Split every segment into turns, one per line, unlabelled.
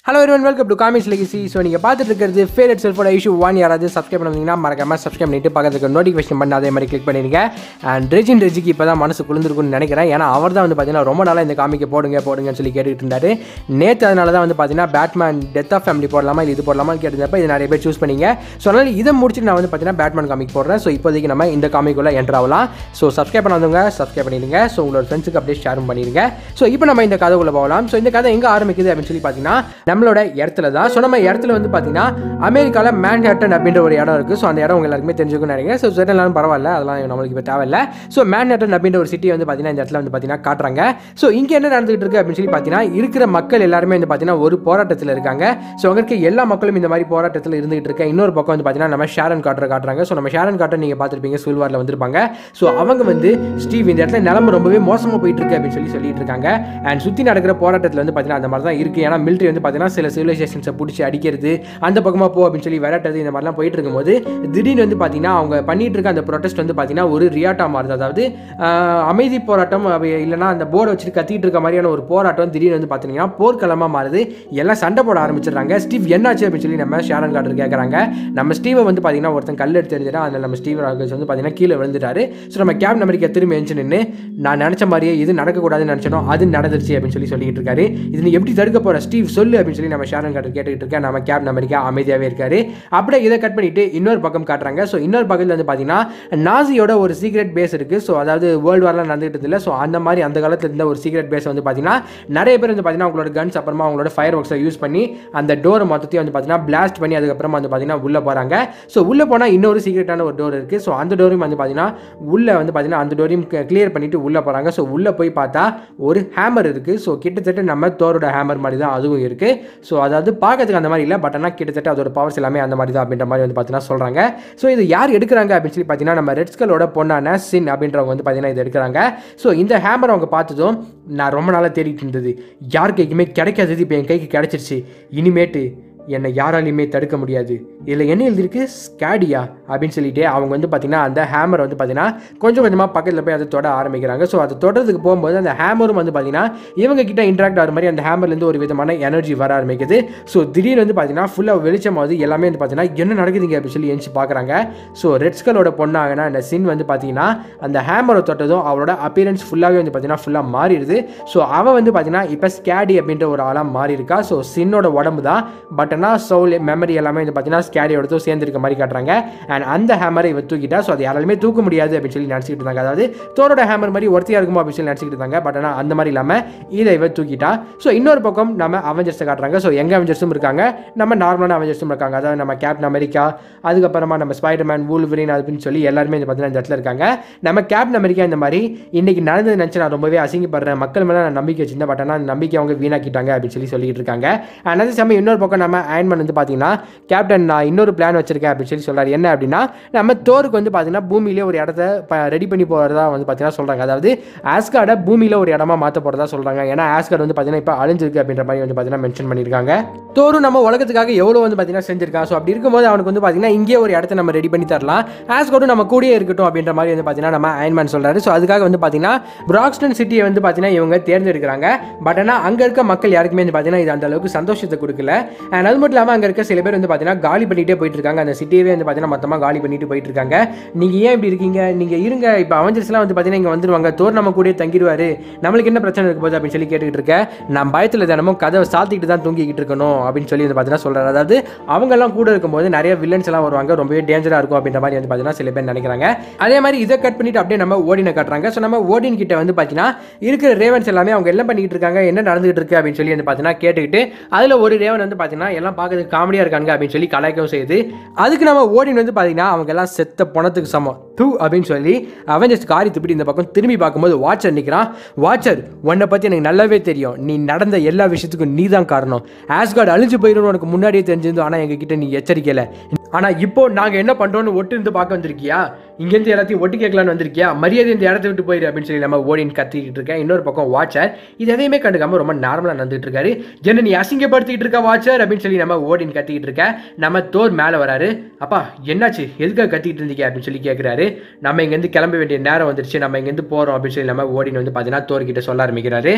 hello everyone welcome to comics legacy so நீங்கள் பார்த்துட்டு இருக்கிறது ஃபேவரட் செல்ஃபோட இஷ்யூ ஒன் யாராவது சப்ஸ்கிரைப் பண்ணீங்கன்னா மறக்காம சப்ஸ்கிரைப் பண்ணிட்டு பக்கத்துக்கு நோட்டிஃபிகேஷன் பண்ண அதே மாதிரி கிளிக் பண்ணிருங்க அண்ட் ரெஜின் ரெஜிக்கு இப்போ தான் மனசு குளிர்ந்துருக்குன்னு நினைக்கிறேன் ஏன்னா அவர் தான் வந்து பார்த்தீங்கன்னா ரொம்ப நாளாக இந்த காமிக்கை போடுங்க போடுங்கன்னு சொல்லி கேட்டுட்டு இருந்தாரு நேற்று அதனால தான் வந்து பார்த்தீங்கன்னா பேட்மேன் டெத் ஆஃப் ஃபேமிலி போடலாமா இல்லை இது போடலாமா கேட்டிருந்தப்ப இது நிறைய பேர் சூஸ் பண்ணீங்க ஸோ அதனால் இதை முடிச்சுட்டு நான் வந்து பார்த்தீங்கன்னா பேட்மேன் காமிக் போடுறேன் ஸோ இப்போதைக்கு நம்ம இந்த காமிக்குள்ளே என்ட்ரு ஆகலாம் ஸோ சப்ஸ்கிரைப் பண்ணாதவங்க சப்ஸ்கிரைப் பண்ணிடுங்க ஸோ உங்களோட ஃப்ரெண்ட்ஸுக்கு அப்படியே ஷேரும் பண்ணிடுங்க ஸோ இப்போ நம்ம இந்த கதைக்குள்ளே போகலாம் ஸோ இந்த கதை எங்கே ஆரம்பிக்குது அப்படின்னு சொல்லி பார்த்தீங்கன்னா நம்மளோட இடத்துல தான் ஸோ நம்ம இடத்துல வந்து பார்த்தீங்கன்னா அமெரிக்காவில் மேன்ஹேட்டன் அப்படின்ற ஒரு இடம் இருக்குது ஸோ அந்த இடம் உங்க எல்லாருக்குமே தெரிஞ்சுக்கணும்னு நினைக்கிறேன் ஸோ செட்டிலாலும் பரவாயில்ல அதெல்லாம் நம்மளுக்கு இப்போ தேவையில்ல ஸோ மேன்ஹேட்டன் அப்படின்ற ஒரு சிட்டி வந்து பார்த்தீங்கன்னா இந்த இடத்துல வந்து பார்த்தீங்கன்னா காட்டுறாங்க ஸோ இங்கே என்ன நடந்துகிட்டு இருக்கு அப்படின்னு சொல்லி பார்த்தீங்கன்னா இருக்கிற மக்கள் எல்லாருமே வந்து பார்த்தீங்கன்னா ஒரு போராட்டத்தில் இருக்காங்க ஸோ அங்கே இருக்க எல்லா மக்களும் இந்த மாதிரி போராட்டத்தில் இருந்துகிட்டு இருக்க இன்னொரு பக்கம் வந்து பார்த்தீங்கன்னா நம்ம ஷேரன் காட்டுற காட்டுறாங்க ஸோ நம்ம ஷேரன் காட்டர் நீங்கள் பார்த்துருப்பீங்க சில்வாரில் வந்திருப்பாங்க ஸோ அவங்க வந்து ஸ்டீவ் இந்த இடத்துல நிலம ரொம்பவே மோசமாக போயிட்டு இருக்கு அப்படின்னு சொல்லி சொல்லிட்டு இருக்காங்க அண்ட் சுற்றி நடக்கிற போராட்டத்தில் வந்து பார்த்தீங்கன்னா அந்த மாதிரி தான் இருக்குது ஏன்னா மிலிட்ரி வந்து பார்த்தீங்கன்னா சில சிவிலைசேஷன்ஸை பிடிச்சி அடிக்கிறது அந்த பக்கமாக போ அப்படின்னு சொல்லி விரட்டுறது இந்த மாதிரிலாம் போயிட்டு இருக்கும்போது திடீர்னு வந்து பார்த்தீங்கன்னா அவங்க பண்ணிட்டு இருக்க அந்த ப்ரொடெஸ்ட் வந்து பார்த்தீங்கன்னா ஒரு ரியாட்டா மாறுது அதாவது ஆஹ், அமைதி போராட்டம் அப்படி இல்லைன்னா அந்த போர்டை வச்சுட்டு கத்திட்டு இருக்க மாதிரியான ஒரு போராட்டம் திடீர்னு வந்து பார்த்தீங்கன்னா போர்க்களமாக மாறுது எல்லாம் சண்டை போட ஆரம்பிச்சிடுறாங்க ஸ்டீவ் என்னாச்சு அப்படின்னு சொல்லி நம்ம ஷேரன் கார்டர் கேட்குறாங்க நம்ம ஸ்டீவை வந்து பார்த்தீங்கன்னா ஒருத்தன் கல் எடுத்து எறிஞ்சிட்டா அதில் நம்ம ஸ்டீவ் ராகேஷ் வந்து பார்த்தீங்கன்னா கீழே விழுந்துட்டாரு ஸோ நம்ம கேப் நம்பருக்கு திரும்பி எழுந்து நின்று நான் நினச்ச மாதிரியே இது நடக்கக்கூடாதுன்னு நினச்சனோ அது நடந்துருச்சு அப்படின்னு சொல்லி சொல்லிட்டு இருக்காரு இது நீ எப்படி தடுக்க போற ஸ்டீவ் சொல்லு அப்படின்னு சொல்லி நம்ம ஷேரன் கார்டர் கேட்டுக்கிட்டு இருக்கேன் நம்ம கேப் நம்பருக்கு அமைதியாகவே இருக்காரு அப்படியே இதை கட் பண்ணிட்டு இன்னொரு பக்கம் காட்டுறாங்க ஸோ இன்னொரு பக்கத்தில் வந்து பார்த்தீங்கன்னா நாசியோட ஒரு சீக்ரெட் பேஸ் இருக்கு ஸோ அதாவது வேர்ல்டு வார்லாம் நடந்துகிட்டு இல்லை ஸோ அந்த மாதிரி அந்த காலத்தில் இருந்த ஒரு சீக்ரெட் பேஸ் வந்து பார்த்தீங்கன்னா நிறைய பேர் வந்து பார்த்தீங்கன்னா அவங்களோட கன்ஸ் அப்புறமா அவங்களோட ஃபயர் ஒர்க்ஸை யூஸ் பண்ணி அந்த டோரை மொத்தத்தையும் வந்து பார்த்தீங்கன்னா பிளாஸ்ட் பண்ணி அதுக்கப்புறமா வந்து பார்த்தீங்கன்னா உள்ளே போகிறாங்க ஸோ உள்ளே போனால் இன்னொரு சீக்ரெட்டான ஒரு டோர் இருக்குது ஸோ அந்த டோரையும் வந்து பார்த்தீங்கன்னா உள்ளே வந்து பார்த்தீங்கன்னா அந்த டோரையும் கிளியர் பண்ணிட்டு உள்ளே போகிறாங்க ஸோ உள்ளே போய் பார்த்தா ஒரு ஹேமர் இருக்குது ஸோ கிட்டத்தட்ட நம்ம தோரோட ஹேமர் மாதிரி தான் அதுவும் இருக்குது ஸோ அதாவது பார்க்கறதுக்கு அந்த மாதிரி இல்லை பட் ஆனால் கிட்டத்தட்ட அதோட பவர்ஸ் எல்லாமே அந்த மாதிரி தான் அப்படின்ற மாதிரி வந்து பார்த்தீங்கன்னா சொல்கிறாங்க ஸோ இது யார் எடுக்கிறாங்க அப்படின்னு சொல்லி பார்த்தீங்கன்னா நம்ம ரெட்ஸ்களோட பொண்ணான சின் அப்படின்றவங்க வந்து பார்த்தீங்கன்னா இது எடுக்கிறாங்க ஸோ இந்த ஹேமர் அவங்க பார்த்ததும் நான் ரொம்ப நாளாக தேடிட்டு இருந்தது யார் கைக்குமே கிடைக்காதது இப்போ என் கைக்கு கிடைச்சிருச்சு இனிமேட்டு என்னை யாராலையுமே தடுக்க முடியாது இதில் என்ன எழுதிருக்கு ஸ்கேடியா அப்படின்னு சொல்லிட்டு அவங்க வந்து பார்த்தீங்கன்னா அந்த ஹேமர் வந்து பார்த்தீங்கன்னா கொஞ்சம் கொஞ்சமாக பக்கத்தில் போய் அதை தொட ஆரம்பிக்கிறாங்க ஸோ அதை தொடறதுக்கு போகும்போது அந்த ஹேமரும் வந்து பார்த்தீங்கன்னா இவங்க கிட்ட இன்ட்ராக்ட் ஆகிற மாதிரி அந்த ஹேமர்லேருந்து ஒரு விதமான எனர்ஜி வர ஆரம்பிக்குது ஸோ திடீர்னு வந்து பார்த்தீங்கன்னா ஃபுல்லாக வெளிச்சமாவது எல்லாமே வந்து பார்த்தீங்கன்னா என்ன நடக்குதுங்க அப்படின்னு சொல்லி எழுச்சி பார்க்குறாங்க ஸோ ரெட்ஸ்களோட பொண்ணாகனா அந்த சின் வந்து பார்த்தீங்கன்னா அந்த ஹேமரை தொட்டதும் அவளோட அப்பியரன்ஸ் ஃபுல்லாகவே வந்து பார்த்தீங்கன்னா ஃபுல்லாக மாறிடுது ஸோ அவள் வந்து பார்த்தீங்கன்னா இப்போ ஸ்கேடி அப்படின்ற ஒரு ஆளாக மாறி இருக்கா ஸோ சின்னோட உடம்பு தான் பட் ஆனால் சோல் மெமரி எல்லாமே வந்து பார்த்தீங்கன்னா ஸ்கேடியோட சேர்ந்துருக்க மாதிரி காட்டுறாங்க அண்ட் அந்த ஹேமரை இவ தூக்கிட்டா ஸோ அது யாராலுமே தூக்க முடியாது அப்படின்னு சொல்லி நினச்சிக்கிட்டு இருந்தாங்க அதாவது தோரோட ஹேமர் மாதிரி ஒருத்தையாக இருக்குமோ அப்படின்னு சொல்லி நினச்சிக்கிட்டு இருந்தாங்க பட் ஆனால் அந்த மாதிரி இல்லாமல் இதை இவ தூக்கிட்டா ஸோ இன்னொரு பக்கம் நம்ம அவெஞ்சர்ஸை காட்டுறாங்க ஸோ எங்க அவெஞ்சர்ஸும் இருக்காங்க நம்ம நார்மலான அவெஞ்சர்ஸும் இருக்காங்க அதாவது நம்ம கேப்டன் அமெரிக்கா அதுக்கப்புறமா நம்ம ஸ்பைடர்மேன் வூல்வரின் அப்படின்னு சொல்லி எல்லாருமே இந்த பார்த்தீங்கன்னா இந்த இடத்துல இருக்காங்க நம்ம கேப்டன் அமெரிக்கா இந்த மாதிரி இன்னைக்கு நடந்தது நினச்சி நான் ரொம்பவே அசிங்கப்படுறேன் மக்கள் மேலே நான் நம்பிக்கை வச்சிருந்தேன் பட் ஆனால் அந்த நம்பிக்கை அவங்க வீணாக்கிட்டாங்க அப்படின்னு சொல்லி சொல்லிட்டு இருக்காங்க அண்ட் அதே சமயம் இன்னொரு பக்கம் நம்ம அயன்மன் வந்து பார்த்தீங்கன்னா கேப்டன் நான் இன்னொரு பிளான் வச்சிருக்கேன் அப்படின்னு சொல்லி சொல்றாரு என்ன அப்படின்னா நம்ம தோருக்கு வந்து பார்த்தீங்கன்னா பூமியிலே ஒரு இடத்த ரெடி பண்ணி போகிறதா வந்து பார்த்தீங்கன்னா சொல்கிறாங்க அதாவது ஆஸ்கார்டை பூமியில் ஒரு இடமா மாற்ற போகிறதா சொல்கிறாங்க ஏன்னா ஆஸ்கார்டு வந்து பார்த்தீங்கன்னா இப்போ அழிஞ்சிருக்கு அப்படின்ற மாதிரி வந்து பார்த்தீங்கன்னா மென்ஷன் பண்ணியிருக்காங்க தோரும் நம்ம உலகத்துக்காக எவ்வளோ வந்து பார்த்தீங்கன்னா செஞ்சிருக்கான் ஸோ அப்படி இருக்கும்போது அவனுக்கு வந்து பார்த்தீங்கன்னா இங்கே ஒரு இடத்த நம்ம ரெடி பண்ணி தரலாம் ஆஸ்கார்டும் நம்ம கூடயே இருக்கட்டும் அப்படின்ற மாதிரி வந்து பார்த்தீங்கன்னா நம்ம அயன்மேன் சொல்கிறாரு ஸோ அதுக்காக வந்து பார்த்தீங்கன்னா பிராக்ஸ்டன் சிட்டியை வந்து பார்த்தீங்கன்னா இவங்க தேர்ந்தெடுக்கிறாங்க பட் ஆனால் அங்கே இருக்க மக்கள் யாருக்குமே வந்து பார்த்தீங்கன்னா இது அந்த அளவுக்கு சந்தோஷத்தை கொடுக்கல அண்ட் அது மட்டும் இல்லாமல் அங்கே இருக்க சில பேர் வந்து பார்த்தீங்கன்னா காலி பண்ணிட்டே போயிட்டு இருக்காங்க அந்த சிட்டியவே வந்து பார்த்தீங்கன்னா மொத்தமாக காலி பண்ணிட்டு போயிட்டு இருக்காங்க நீங்கள் ஏன் இப்படி இருக்கீங்க நீங்கள் இருங்க இப்போ அவஞ்சர்ஸ்லாம் வந்து பார்த்தீங்கன்னா இங்கே வந்துருவாங்க தோர் நம்ம கூட தங்கிடுவாரு நம்மளுக்கு என்ன பிரச்சனை இருக்க போகுது அப்படின்னு சொல்லி கேட்டுக்கிட்டு இருக்கேன் நான் பயத்தில் தினமும் கதவை சாத்திக்கிட்டு தான் தூங்கிக்கிட்டு இருக்கணும் அப்படின்னு சொல்லி வந்து பார்த்தீங்கன்னா சொல்கிறாரு அதாவது அவங்கெல்லாம் கூட இருக்கும்போது நிறைய வில்லன்ஸ் எல்லாம் வருவாங்க ரொம்பவே டேஞ்சராக இருக்கும் அப்படின்ற மாதிரி வந்து பார்த்தீங்கன்னா சில பேர் நினைக்கிறாங்க அதே மாதிரி இதை கட் பண்ணிட்டு அப்படியே நம்ம ஓடினை காட்டுறாங்க ஸோ நம்ம ஓடின் கிட்ட வந்து பார்த்தீங்கன்னா இருக்கிற ரேவன்ஸ் எல்லாமே அவங்க என்ன பண்ணிக்கிட்டு இருக்காங்க என்ன நடந்துகிட்டு இருக்கு அப்படின்னு சொல்லி வந்து பார்த்தீங்கன்னா கேட்டுக்கிட்டு அதில் ஒரு ரேவன் வந்து பார்த்தீங்கன்னா எல்லாம் பார்க்கறதுக்கு காமெடியாக இருக்காங்க அப்படின்னு சொல்லி கலாய்க்கவும் செய்யுது அதுக்கு நம்ம ஓடின் வந்து பார்த்தீங்கன்னா அவங்க எல்லாம் செத்த பணத்துக்கு சமம் டூ அப்படின்னு சொல்லி அவன் ஜஸ்ட் காரி துப்பிட்டு இந்த பக்கம் திரும்பி பார்க்கும்போது வாட்சர் நிற்கிறான் வாட்சர் உன்னை பற்றி எனக்கு நல்லாவே தெரியும் நீ நடந்த எல்லா விஷயத்துக்கும் நீ தான் காரணம் ஆஸ்கார்டு அழிஞ்சு போயிடும் உனக்கு முன்னாடியே தெரிஞ்சிருந்தோம் ஆனால் எங்ககிட்ட நீ எச்சரிக்கலை ஆனால் இப்போ நாங்கள் என்ன பண்ணுறோன்னு ஒட்டு இருந்து பார்க்க வந்திருக்கியா இங்கேருந்து எல்லாத்தையும் ஒட்டு கேட்கலான்னு வந்திருக்கியா மரியாதை இந்த இடத்த விட்டு போயிரு அப்படின்னு சொல்லி நம்ம ஓடின்னு கத்திக்கிட்டு இருக்கேன் இன்னொரு பக்கம் வாட்சர் இது எதையுமே கண்டுக்காம ரொம்ப நார்மலாக நடந்துட்டு இருக்காரு என்ன நீ அசிங்கப்படுத்திக்கிட்டு இருக்க வாட்சர் அப்படின்னு சொல்லி நம்ம ஓடின்னு கத்திக்கிட்டு இருக்க நம்ம தோர் மேலே வராரு அப்பா என்னாச்சு எதுக்காக கத்திக்கிட்டு இருந்தீங்க அப்படின்னு சொல்லி கேட்குறாரு நம்ம இங்கேருந்து கிளம்ப வேண்டிய நேரம் வந்துருச்சு நம்ம இங்கேருந்து போகிறோம் அப்படின்னு சொல்லி நம்ம ஓடின்னு வந்து பார்த்தீங்கன்னா தோர்கிட்ட சொல்ல ஆரம்பிக்கிறாரு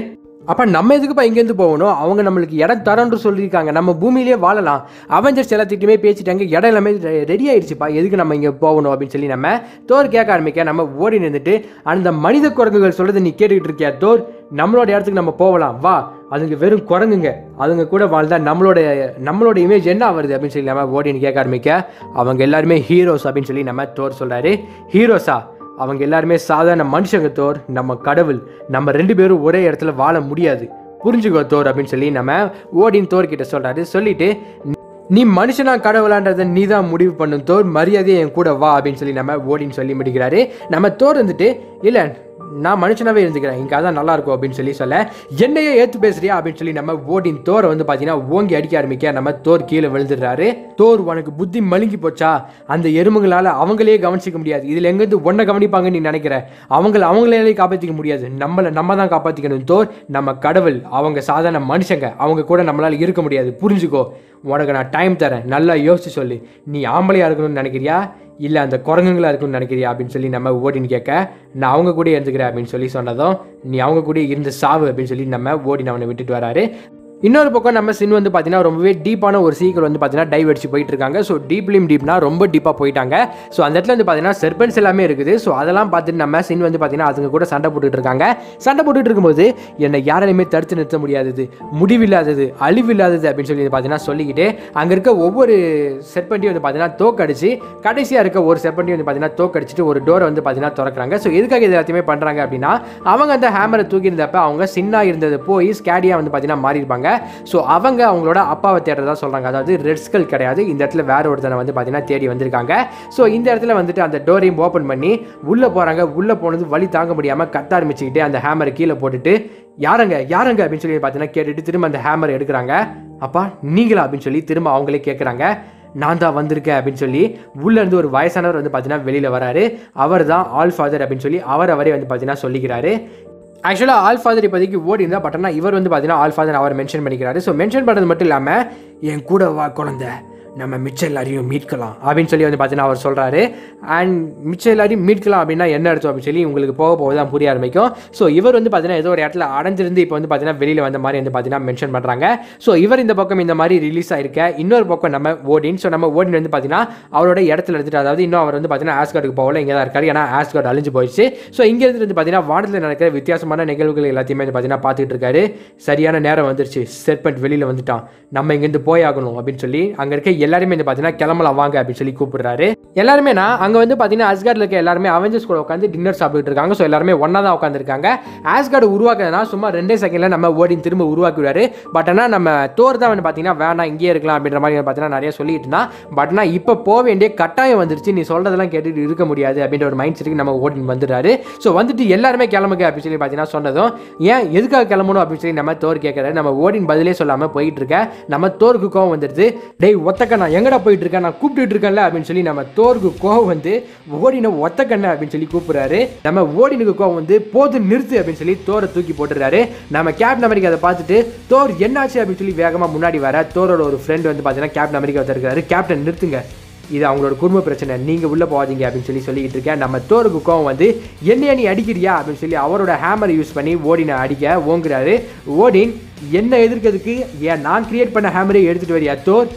அப்போ நம்ம எதுக்குப்பா இங்கேருந்து போகணும் அவங்க நம்மளுக்கு இடம் தரேன்னு சொல்லியிருக்காங்க நம்ம பூமியிலே வாழலாம் அவஞ்சர்ஸ் எல்லாத்துக்கிட்டுமே பேசிட்டாங்க இடம் எல்லாமே ரெடி ஆயிடுச்சுப்பா எதுக்கு நம்ம இங்கே போகணும் அப்படின்னு சொல்லி நம்ம தோர் கேட்க ஆரம்பிக்க நம்ம ஓடி நின்றுட்டு அந்த மனித குரங்குகள் சொல்கிறத நீ கேட்டுக்கிட்டு இருக்கியா தோர் நம்மளோட இடத்துக்கு நம்ம போகலாம் வா அதுங்க வெறும் குரங்குங்க அதுங்க கூட வாழ்ந்தா நம்மளோட நம்மளோட இமேஜ் என்ன வருது அப்படின்னு சொல்லி நம்ம ஓடின்னு கேட்க ஆரம்பிக்க அவங்க எல்லாருமே ஹீரோஸ் அப்படின்னு சொல்லி நம்ம தோர் சொல்கிறாரு ஹீரோஸா அவங்க எல்லாருமே சாதாரண மனுஷங்க தோர் நம்ம கடவுள் நம்ம ரெண்டு பேரும் ஒரே இடத்துல வாழ முடியாது புரிஞ்சுக்கோ தோர் அப்படின்னு சொல்லி நம்ம ஓடின் தோர் கிட்ட சொல்றாரு சொல்லிட்டு நீ மனுஷனா கடவுளான்றதை நீ தான் முடிவு பண்ணும் தோர் மரியாதையை என் கூட வா அப்படின்னு சொல்லி நம்ம ஓடின்னு சொல்லி முடிக்கிறாரு நம்ம தோர் வந்துட்டு இல்லை நான் மனுஷனாவே இருந்துக்கிறேன் இங்கே அதான் நல்லா இருக்கும் அப்படின்னு சொல்லி சொல்ல என்னையே ஏற்று பேசுறியா அப்படின்னு சொல்லி நம்ம ஓடின் தோரை வந்து பார்த்தீங்கன்னா ஓங்கி அடிக்க ஆரம்பிக்க நம்ம தோர் கீழே விழுந்துடுறாரு தோர் உனக்கு புத்தி மழுங்கி போச்சா அந்த எறும்புகளால் அவங்களே கவனிச்சிக்க முடியாது இதில் எங்கேருந்து ஒன்றை கவனிப்பாங்கன்னு நீ நினைக்கிற அவங்கள அவங்களே காப்பாற்றிக்க முடியாது நம்மளை நம்ம தான் காப்பாற்றிக்கணும் தோர் நம்ம கடவுள் அவங்க சாதாரண மனுஷங்க அவங்க கூட நம்மளால் இருக்க முடியாது புரிஞ்சுக்கோ உனக்கு நான் டைம் தரேன் நல்லா யோசிச்சு சொல்லு நீ ஆம்பளையாக இருக்கணும்னு நினைக்கிறியா இல்லை அந்த குரங்குங்களா இருக்கும்னு நினைக்கிறியா அப்படின்னு சொல்லி நம்ம ஓடின்னு கேட்க நான் அவங்க கூட இருந்துக்கிறேன் அப்படின்னு சொல்லி சொன்னதும் நீ அவங்க கூட இருந்து சாவு அப்படின்னு சொல்லி நம்ம ஓடின்னு அவனை விட்டுட்டு வராரு இன்னொரு பக்கம் நம்ம சின் வந்து பார்த்தீங்கன்னா ரொம்பவே டீப்பான ஒரு சீக்கிரம் வந்து பார்த்தீங்கன்னா டைவ் அடிச்சு போயிட்டு இருக்காங்க ஸோ டீப்லியும் டீப்னா ரொம்ப டீப்பாக போயிட்டாங்க ஸோ அந்த இடத்துல வந்து பார்த்தீங்கன்னா செர்பன்ஸ் எல்லாமே இருக்குது ஸோ அதெல்லாம் பார்த்துட்டு நம்ம சின் வந்து பார்த்தீங்கன்னா அதுங்க கூட சண்டை போட்டுட்டு இருக்காங்க சண்டை போட்டுட்டு இருக்கும்போது என்னை யாராலையுமே தடுத்து நிறுத்த முடியாதது முடிவில்லாதது அழிவில்லாதது அப்படின்னு சொல்லி பார்த்தீங்கன்னா சொல்லிக்கிட்டு அங்கே இருக்க ஒவ்வொரு செர்பண்ட்டையும் வந்து பார்த்தீங்கன்னா தோக்கடிச்சு கடைசியாக இருக்க ஒரு செர்பண்ட்டையும் வந்து பார்த்தீங்கன்னா தோக்கடிச்சிட்டு ஒரு டோரை வந்து பார்த்தீங்கன்னா திறக்கிறாங்க ஸோ எதுக்காக இது எல்லாத்தையுமே பண்ணுறாங்க அப்படின்னா அவங்க அந்த ஹேமரை தூக்கி இருந்தப்ப அவங்க சின்னா இருந்தது போய் ஸ்கேடியாக வந்து பார்த்தீங்கன்னா மாறியிருப்பாங்க ஸோ அவங்க அவங்களோட அப்பாவை தேடுறதா சொல்கிறாங்க அதாவது ரெட் ஸ்கல் கிடையாது இந்த இடத்துல வேற ஒருத்தனை வந்து பார்த்தீங்கன்னா தேடி வந்திருக்காங்க ஸோ இந்த இடத்துல வந்துட்டு அந்த டோரையும் ஓப்பன் பண்ணி உள்ளே போகிறாங்க உள்ளே போனது வழி தாங்க முடியாமல் கத்த ஆரம்பிச்சுக்கிட்டு அந்த ஹேமரை கீழே போட்டுட்டு யாரங்க யாரங்க அப்படின்னு சொல்லி பார்த்தீங்கன்னா கேட்டுட்டு திரும்ப அந்த ஹேமர் எடுக்கிறாங்க அப்பா நீங்களா அப்படின்னு சொல்லி திரும்ப அவங்களே கேட்குறாங்க நான் தான் வந்திருக்கேன் அப்படின்னு சொல்லி உள்ள இருந்து ஒரு வயசானவர் வந்து பார்த்தீங்கன்னா வெளியில் வராரு அவர் தான் ஆல் ஃபாதர் அப்படின்னு சொல்லி அவர் அவரே வந்து பார்த்தீங்கன்னா சொல்லிக்கிறாரு ஆக்சுவலாக ஆல் ஃபாதர் இப்போதைக்கு ஓடி இருந்தால் பட் ஆனால் இவர் வந்து பார்த்தீங்கன்னா ஆல் ஃபாதர் அவர் மென்ஷன் பண்ணிக்கிறாரு ஸோ மென்ஷன் பண்ணது மட்டும் இல்லாமல் என் கூட வா குழந்தை நம்ம மிச்சம் எல்லாரையும் மீட்கலாம் அப்படின்னு சொல்லி வந்து பார்த்தீங்கன்னா அவர் சொல்கிறாரு அண்ட் மிச்சம் எல்லாரையும் மீட்கலாம் அப்படின்னா என்ன அர்த்தம் அப்படின்னு சொல்லி உங்களுக்கு போக போக தான் புரிய ஆரம்பிக்கும் ஸோ இவர் வந்து பார்த்தீங்கன்னா ஏதோ ஒரு இடத்துல அடைஞ்சிருந்து இப்போ வந்து பார்த்தீங்கன்னா வெளியில் வந்த மாதிரி வந்து பார்த்தீங்கன்னா மென்ஷன் பண்ணுறாங்க ஸோ இவர் இந்த பக்கம் இந்த மாதிரி ரிலீஸ் ஆயிருக்க இன்னொரு பக்கம் நம்ம ஓடின் ஸோ நம்ம ஓடின் வந்து பார்த்தீங்கன்னா அவரோட இடத்துல எடுத்துட்டு அதாவது இன்னும் அவர் வந்து பார்த்தீங்கன்னா ஆஸ்கார்டுக்கு போகல இங்கே தான் இருக்காரு ஏன்னா ஆஸ்கார்டு அழிஞ்சு போயிடுச்சு ஸோ இங்கேருந்து வந்து பார்த்தீங்கன்னா வானத்தில் நடக்கிற வித்தியாசமான நிகழ்வுகள் எல்லாத்தையுமே வந்து பார்த்தீங்கன்னா பார்த்துட்டு இருக்காரு சரியான நேரம் வந்துருச்சு செர்பெண்ட் வெளியில் வந்துட்டான் நம்ம இங்கேருந்து போயாகணும் அப்படின்னு சொல்லி அங்கே இருக்க எல்லாருமே வந்து பார்த்தீங்கன்னா கிளம்பலாம் வாங்க அப்படின்னு சொல்லி கூப்பிடுறாரு எல்லாருமே நான் அங்கே வந்து பார்த்தீங்கன்னா ஆஸ்கார்டில் இருக்க எல்லாருமே அவெஞ்சர்ஸ் கூட உட்காந்து டின்னர் சாப்பிட்டுட்டு இருக்காங்க ஸோ எல்லாருமே ஒன்றா தான் உட்காந்துருக்காங்க ஆஸ்கார்டு உருவாக்குறதுனா சும்மா ரெண்டே செகண்டில் நம்ம ஓடின் திரும்ப உருவாக்கிடுவாரு பட் ஆனால் நம்ம தோர் தான் வந்து பார்த்தீங்கன்னா வேணாம் இங்கேயே இருக்கலாம் அப்படின்ற மாதிரி வந்து பார்த்தீங்கன்னா நிறைய சொல்லிட்டு இருந்தான் பட் ஆனால் இப்போ போக வேண்டிய கட்டாயம் வந்துருச்சு நீ சொல்கிறதெல்லாம் கேட்டுட்டு இருக்க முடியாது அப்படின்ற ஒரு மைண்ட் செட்டுக்கு நம்ம ஓடின் வந்துடுறாரு ஸோ வந்துட்டு எல்லாருமே கிளம்புங்க அப்படின்னு சொல்லி பார்த்தீங்கன்னா சொன்னதும் ஏன் எதுக்காக கிளம்பணும் அப்படின்னு சொல்லி நம்ம தோர் கேட்குறாரு நம்ம ஓடின் பதிலே சொல்லாமல் போயிட்டு இருக்க நம்ம தோருக்கு கோவம் வந்துடுது டேய் ஒத்தக்க நான் எங்கடா போயிட்டு இருக்கேன் நான் கூப்பிட்டுட்டு இருக்கேன்ல அப்படின்னு சொல்லி நம்ம தோருக்கு கோவம் வந்து ஓடின ஒத்தக்கண்ண அப்படின்னு சொல்லி கூப்பிடுறாரு நம்ம ஓடினுக்கு கோவம் வந்து போது நிறுத்து அப்படின்னு சொல்லி தோரை தூக்கி போட்டுறாரு நம்ம கேப்டன் அமெரிக்கா அதை பார்த்துட்டு தோர் என்னாச்சு அப்படின்னு சொல்லி வேகமாக முன்னாடி வர தோரோட ஒரு ஃப்ரெண்ட் வந்து பார்த்தீங்கன்னா கேப்டன் அமெரிக்கா இருக்காரு கேப்டன் நிறுத்துங்க இது அவங்களோட குடும்ப பிரச்சனை நீங்கள் உள்ளே போகாதீங்க அப்படின்னு சொல்லி சொல்லிக்கிட்டு இருக்கேன் நம்ம தோருக்கு கோவம் வந்து என்னைய நீ அடிக்கிறியா அப்படின்னு சொல்லி அவரோட ஹேமரை யூஸ் பண்ணி ஓடினை அடிக்க ஓங்குறாரு ஓடின் என்ன எதிர்க்கிறதுக்கு ஏன் நான் கிரியேட் பண்ண ஹேமரை எடுத்துகிட்டு வரியா தோர்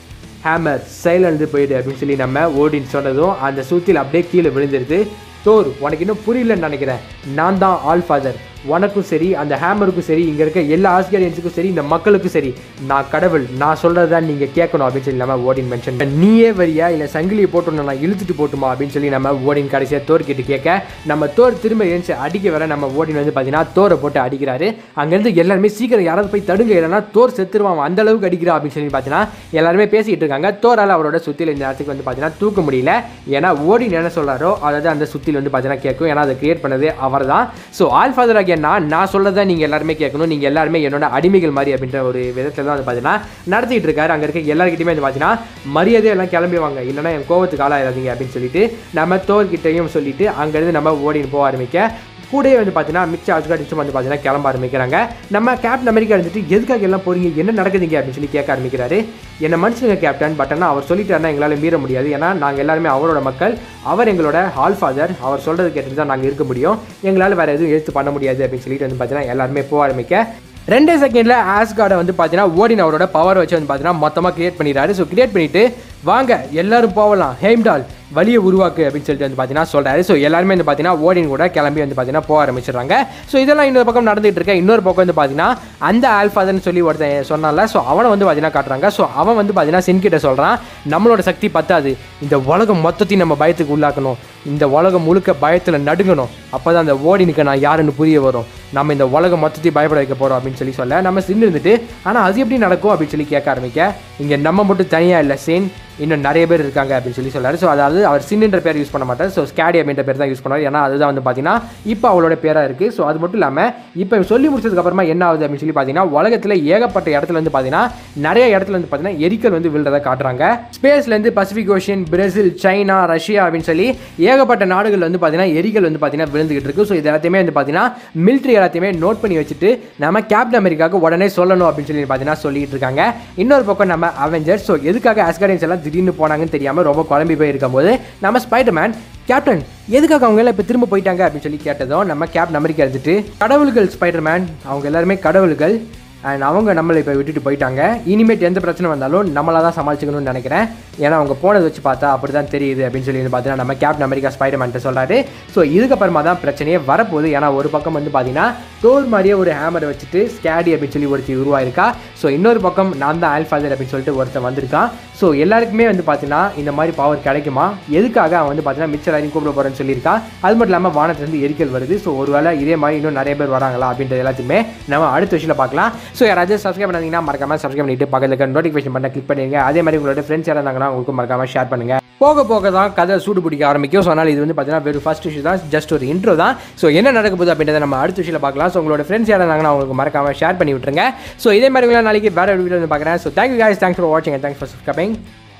ஹேமர் சைலந்து போயிடு அப்படின்னு சொல்லி நம்ம ஓடின்னு சொன்னதும் அந்த சூத்தில் அப்படியே கீழே விழுந்துருது தோர் உனக்கு இன்னும் புரியலன்னு நினைக்கிறேன் நான் தான் ஆல் ஃபாதர் உனக்கும் சரி அந்த ஹேமருக்கும் சரி இங்கே இருக்க எல்லா ஆஸ்கரியன்ஸுக்கும் சரி இந்த மக்களுக்கும் சரி நான் கடவுள் நான் சொல்கிறத நீங்கள் கேட்கணும் அப்படின்னு சொல்லி நம்ம ஓடின் மென்ஷன் நீயே வரியா இல்லை சங்கிலியை போட்டு நான் இழுத்துட்டு போட்டுமா அப்படின்னு சொல்லி நம்ம ஓடின் கடைசியாக தோர் கிட்ட கேட்க நம்ம தோர் திரும்ப எழுந்து அடிக்க வர நம்ம ஓடின் வந்து பார்த்தீங்கன்னா தோரை போட்டு அடிக்கிறாரு அங்கேருந்து எல்லாருமே சீக்கிரம் யாராவது போய் தடுங்க இல்லைன்னா தோர் செத்துருவான் அந்த அளவுக்கு அடிக்கிறா அப்படின்னு சொல்லி பார்த்தீங்கன்னா எல்லாருமே பேசிக்கிட்டு இருக்காங்க தோரால் அவரோட சுத்தியில் இந்த நேரத்துக்கு வந்து பார்த்தீங்கன்னா தூக்க முடியல ஏன்னா ஓடின் என்ன சொல்கிறாரோ அதாவது அந்த சுத்தியில் வந்து பார்த்தீங்கன்னா கேட்கும் ஏன்னா அதை கிரியேட் பண்ணது அவர் தான் ஸோ ஆல் ஃபாதர் ஆகிய நான் நான் சொல்லதான் நீங்கள் எல்லாருமே கேட்கணும் நீங்கள் எல்லாருமே என்னோட அடிமைகள் மாதிரி அப்படின்ற ஒரு விதத்தில் தான் வந்து பார்த்தீங்கன்னா நடத்திட்டு இருக்காரு அங்கே இருக்க எல்லாருக்கிட்டையுமே வந்து பார்த்தீங்கன்னா மரியாதை எல்லாம் கிளம்பி வாங்க இல்லைன்னா என் கோவத்துக்கு ஆளாயிராதீங்க அப்படின்னு சொல்லிட்டு நம்ம தோர்கிட்டையும் சொல்லிட்டு அங்கேருந்து நம்ம ஓடின்னு போக ஆரம்பிக்க கூடயே வந்து பார்த்தீங்கன்னா மிச்ச ஆஸ்கார்டிஸ்டும் வந்து பார்த்தீங்கன்னா கிளம்ப ஆரம்பிக்கிறாங்க நம்ம கேப்டன் அமெரிக்கா இருந்துட்டு எதுக்காக எல்லாம் போறீங்க என்ன நடக்குதுங்க அப்படின்னு சொல்லி கேட்க ஆரம்பிக்கிறாரு என்ன மனுஷங்க கேப்டன் பட் ஆனால் அவர் சொல்லிட்டாருன்னா எங்களால் மீற முடியாது ஏன்னா நாங்கள் எல்லாருமே அவரோட மக்கள் அவர் எங்களோட ஹால் ஃபாதர் அவர் சொல்றது கேட்டு தான் நாங்கள் இருக்க முடியும் எங்களால் வேற எதுவும் எடுத்து பண்ண முடியாது அப்படின்னு சொல்லிட்டு வந்து பார்த்தீங்கன்னா எல்லாருமே போக ஆரம்பிக்க ரெண்டே செகண்டில் ஆஸ்கார்டை வந்து பார்த்தீங்கன்னா ஓடின் அவரோட பவர் வச்சு வந்து பார்த்தீங்கன்னா மொத்தமாக கிரியேட் பண்ணிடுறாரு ஸோ கிரியேட் பண்ணிட்டு வாங்க எல்லாரும் போகலாம் ஹேம்டால் வழியை உருவாக்கு அப்படின்னு சொல்லிட்டு வந்து பார்த்தீங்கன்னா சொல்கிறாரு ஸோ எல்லாருமே வந்து பார்த்தீங்கன்னா ஓடின் கூட கிளம்பி வந்து பார்த்தீங்கன்னா போக ஆரம்பிச்சிடுறாங்க ஸோ இதெல்லாம் இன்னொரு பக்கம் நடந்துகிட்டு இருக்க இன்னொரு பக்கம் வந்து பார்த்தீங்கன்னா அந்த ஆல்ஃபாதர்னு சொல்லி ஒருத்தன் சொன்னால ஸோ அவனை வந்து பார்த்தீங்கன்னா காட்டுறாங்க ஸோ அவன் வந்து பார்த்தீங்கன்னா சின்கிட்ட சொல்கிறான் நம்மளோட சக்தி பத்தாது இந்த உலகம் மொத்தத்தையும் நம்ம பயத்துக்கு உள்ளாக்கணும் இந்த உலகம் முழுக்க பயத்தில் நடுங்கணும் அப்போ தான் அந்த ஓடினுக்கு நான் யாருன்னு புரிய வரும் நம்ம இந்த உலகம் மொத்தத்தையும் பயப்பட வைக்க போகிறோம் அப்படின்னு சொல்லி சொல்ல நம்ம சின்னு இருந்துட்டு ஆனால் அது எப்படி நடக்கும் அப்படின்னு சொல்லி கேட்க ஆரம்பிக்க இங்கே நம்ம மட்டும் தனியாக இல்லை சேன் இன்னும் நிறைய பேர் இருக்காங்க அப்படின்னு சொல்லி சொல்லாரு ஸோ அதாவது அவர் சின்னுன்ற பேர் யூஸ் பண்ண மாட்டார் ஸோ ஸ்கேடி அப்படின்ற பேர் தான் யூஸ் பண்ணுவார் ஏன்னா அதுதான் வந்து பார்த்தீங்கன்னா இப்போ அவளோட பேராக இருக்குது ஸோ அது மட்டும் இல்லாமல் இப்போ சொல்லி முடிச்சதுக்கு அப்புறமா என்ன ஆகுது அப்படின்னு சொல்லி பார்த்தீங்கன்னா உலகத்தில் ஏகப்பட்ட இடத்துல வந்து பார்த்தீங்கன்னா நிறைய இடத்துல வந்து பார்த்தீங்கன்னா எரிக்கல் வந்து விழுறதை காட்டுறாங்க ஸ்பேஸ்லேருந்து Pacific ocean Brazil China Russia அப்படின்னு சொல்லி ஏகப்பட்ட நாடுகள் வந்து பார்த்தீங்கன்னா எரிக்கல் வந்து பார்த்தீங்கன்னா விழுந்துகிட்டு இருக்கு ஸோ இது எல்லாத்தையுமே வந்து பார்த்தீங்கன்னா மிலிட்ரி எல்லாத்தையுமே நோட் பண்ணி வச்சுட்டு நம்ம கேப்டன் அமெரிக்காவுக்கு உடனே சொல்லணும் அப்படின்னு சொல்லி பார்த்தீங்கன்னா சொல்லிட்டு இருக்காங்க இன்னொரு பக்கம் நம்ம அவெஞ்சர்ஸ் ஸோ எதுக்காக ஆஸ்கார்டியன்ஸ் எல்லாம் திடீர்னு போனாங்கன்னு தெரியாமல் ரொம்ப குழம்பி போய் இருக்கும்போது நம்ம ஸ்பைடர்மேன் கேப்டன் எதுக்காக அவங்க எல்லாம் இப்போ திரும்ப போயிட்டாங்க அப்படின்னு சொல்லி கேட்டதும் நம்ம கேப்டன் அமெரிக்கா எடுத்துட்டு கடவுள்கள் ஸ்பைடர்மேன் அவங்க எல்லாருமே கடவுள்கள் அண்ட் அவங்க நம்மளை இப்போ விட்டுட்டு போயிட்டாங்க இனிமேட் எந்த பிரச்சனை வந்தாலும் நம்மளாக தான் சமாளிச்சுக்கணும்னு நினைக்கிறேன் ஏன்னா அவங்க போனதை வச்சு பார்த்தா அப்படி தான் தெரியுது அப்படின்னு சொல்லி வந்து பார்த்தீங்கன்னா நம்ம கேப்டன் அமெரிக்கா ஸ்பைடர்மேன்ட்டு சொல்கிறாரு ஸோ இதுக்கப்புறமா தான் பிரச்சனையே வரப்போகுது ஏன்னா ஒரு பக்கம் வந்து பார்த்தீங்கன்னா டோர் மாதிரியே ஒரு ஹேமரை வச்சுட்டு ஸ்கேடி அப்படின்னு சொல்லி ஒருத்தி உருவாயிருக்கா ஸோ இன்னொரு பக்கம் நான் தான் ஆல்ஃபாதர் அப்படின்னு சொல்லிட்டு ஒருத்தன் வந்திருக்கான் ஸோ எல்லாருக்குமே வந்து பார்த்தீங்கன்னா இந்த மாதிரி பவர் கிடைக்குமா எதுக்காக அவன் வந்து பார்த்தீங்கன்னா மிச்சர் எல்லாரையும் கூப்பிட போகிறேன்னு சொல்லியிருக்கான் அது மட்டும் இல்லாமல் வானத்துலேருந்து எரிக்கல் வருது ஸோ ஒருவேளை இதே மாதிரி இன்னும் நிறைய பேர் வராங்களா அப்படின்றது எல்லாத்தையுமே நம்ம அடுத்த விஷயம் பார்க்கலாம் ஸோ யாராவது சப்ஸ்கிரைப் பண்ணாதீங்கன்னா மறக்காம சப்ஸ்கிரைப் பண்ணிட்டு பக்கத்தில் இருக்க நோட்டிஃபிகேஷன் பண்ண கிளிக் பண்ணிருங்க அதே மாதிரி உங்களோட ஃப்ரெண்ட்ஸ் யாராவது இருந்தாங்கன்னா உங்களுக்கு மறக்காம ஷேர் பண்ணுங்க போக போக தான் கதை சூடு பிடிக்க ஆரம்பிக்கும் ஸோ அதனால் இது வந்து பார்த்தீங்கன்னா வெறும் ஃபர்ஸ்ட் விஷயம் தான் ஜஸ்ட் ஒரு இன்ட்ரோ தான் ஸோ என்ன நடக்க போகுது அப்படின்றத நம்ம அடுத்த விஷயம் பார்க்கலாம் ஸோ உங்களோட ஃப்ரெண்ட்ஸ் யாராவது இருந்தாங்கன்னா அவங்களுக்கு மறக்காம ஷேர் பண்ணி விட்டுருங்க ஸோ இதே மாதிரி உங்களை நாளைக்கு வேற வீடியோ வந்து பார்க்குறேன் so thank you guys thanks for வாட்சிங் தேங்க்ஸ் ஃபார் சப்ஸ்கிரைபிங்